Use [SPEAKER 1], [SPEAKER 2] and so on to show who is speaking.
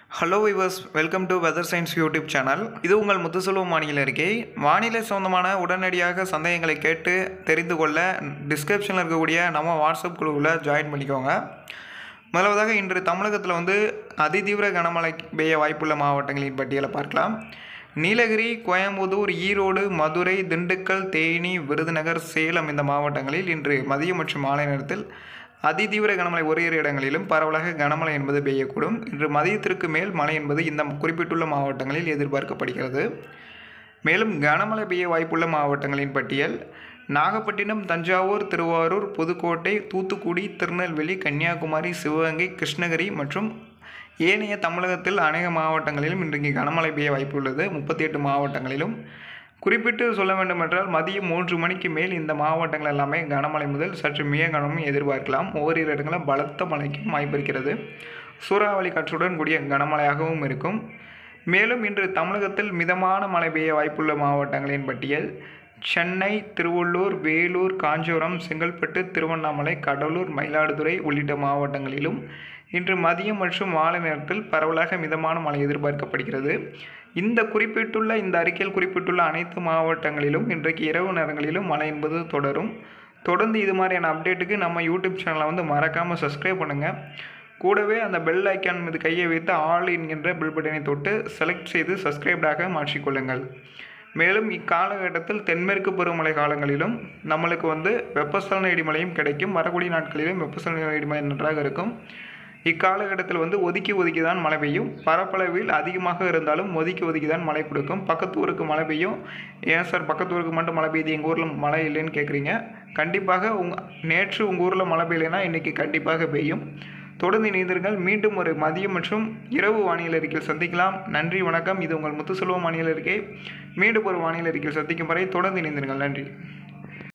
[SPEAKER 1] hello viewers welcome to weather science YouTube channel இது உங்கள் முத்துசெல்வம் வானிலை அறிக்கை வானிலை சொந்தமான உடனடியாக சந்தேகங்களை கேட்டு தெரிந்து கொள்ள டிஸ்கிரிப்ஷனில் இருக்கக்கூடிய நம்ம வாட்ஸ்அப் குழுவில் ஜாயின் பண்ணிக்கோங்க முதலாவதாக இன்று தமிழகத்தில் வந்து அதிதீவிர கனமழை பெய்ய வாய்ப்புள்ள மாவட்டங்களின் பட்டியலை பார்க்கலாம் நீலகிரி கோயம்புத்தூர் ஈரோடு மதுரை திண்டுக்கல் தேனி விருதுநகர் சேலம் இந்த மாவட்டங்களில் இன்று மதியம் மற்றும் மாலை நேரத்தில் அதிதீவிர கனமழை ஓரிரு இடங்களிலும் பரவலாக கனமழை என்பது பெய்யக்கூடும் இன்று மதியத்திற்கு மேல் மழை என்பது இந்த குறிப்பிட்டுள்ள மாவட்டங்களில் எதிர்பார்க்கப்படுகிறது மேலும் கனமழை பெய்ய வாய்ப்புள்ள மாவட்டங்களின் பட்டியல் நாகப்பட்டினம் தஞ்சாவூர் திருவாரூர் புதுக்கோட்டை தூத்துக்குடி திருநெல்வேலி கன்னியாகுமரி சிவகங்கை கிருஷ்ணகிரி மற்றும் ஏனைய தமிழகத்தில் அநேக மாவட்டங்களிலும் இன்றைக்கு கனமழை பெய்ய வாய்ப்புள்ளது முப்பத்தி எட்டு மாவட்டங்களிலும் குறிப்பிட்டு சொல்ல வேண்டுமென்றால் மதியம் மூன்று மணிக்கு மேல் இந்த மாவட்டங்கள் எல்லாமே கனமழை முதல் சற்று மிக கனமும் எதிர்பார்க்கலாம் ஓரிரு இடங்களில் பலத்த மழைக்கும் வாய்ப்பு இருக்கிறது சூறாவளி காற்றுடன் கூடிய கனமழையாகவும் இருக்கும் மேலும் இன்று தமிழகத்தில் மிதமான மழை பெய்ய வாய்ப்புள்ள மாவட்டங்களின் பட்டியல் சென்னை திருவள்ளூர் வேலூர் காஞ்சிபுரம் செங்கல்பட்டு திருவண்ணாமலை கடலூர் மயிலாடுதுறை உள்ளிட்ட மாவட்டங்களிலும் இன்று மதியம் மற்றும் மாலை நேரத்தில் பரவலாக மிதமான மழை எதிர்பார்க்கப்படுகிறது இந்த குறிப்பிட்டுள்ள இந்த அறிக்கையில் குறிப்பிட்டுள்ள அனைத்து மாவட்டங்களிலும் இன்றைக்கு இரவு நேரங்களிலும் மழை என்பது தொடரும் தொடர்ந்து இது மாதிரியான அப்டேட்டுக்கு நம்ம யூடியூப் சேனலை வந்து மறக்காமல் சப்ஸ்கிரைப் பண்ணுங்கள் கூடவே அந்த பெல் ஐக்கான் மீது கையை வைத்து ஆல் என்கின்ற பெல் பட்டனை தொட்டு செலக்ட் செய்து சப்ஸ்கிரைப்டாக மாற்றிக்கொள்ளுங்கள் மேலும் இக்காலகட்டத்தில் தென்மேற்கு பருவமழை காலங்களிலும் நம்மளுக்கு வந்து வெப்பசலன இடிமழையும் கிடைக்கும் வரக்கூடிய நாட்களிலும் வெப்பசலன இடிமழை நன்றாக இருக்கும் இக்காலகட்டத்தில் வந்து ஒதுக்கி ஒதுக்கி தான் மழை பெய்யும் பரப்பளவில் அதிகமாக இருந்தாலும் ஒதுக்கி ஒதுக்கி தான் மழை கொடுக்கும் பக்கத்து ஊருக்கு மழை பெய்யும் ஏன் சார் பக்கத்து ஊருக்கு மட்டும் மழை பெய்யுது எங்கள் ஊரில் மழை இல்லைன்னு கேட்குறீங்க கண்டிப்பாக உங் நேற்று உங்கள் ஊரில் மழை பெய்யலைன்னா இன்றைக்கி கண்டிப்பாக பெய்யும் தொடர்ந்து இணைந்தீர்கள் மீண்டும் ஒரு மதியம் மற்றும் இரவு வானிலை அறிக்கையில் சந்திக்கலாம் நன்றி வணக்கம் இது உங்கள் முத்துசெல்வம் வானிலை அறிக்கை மீண்டும் ஒரு வானிலை அறிக்கையில் சந்திக்கும் வரை தொடர்ந்து இணைந்தீர்கள் நன்றி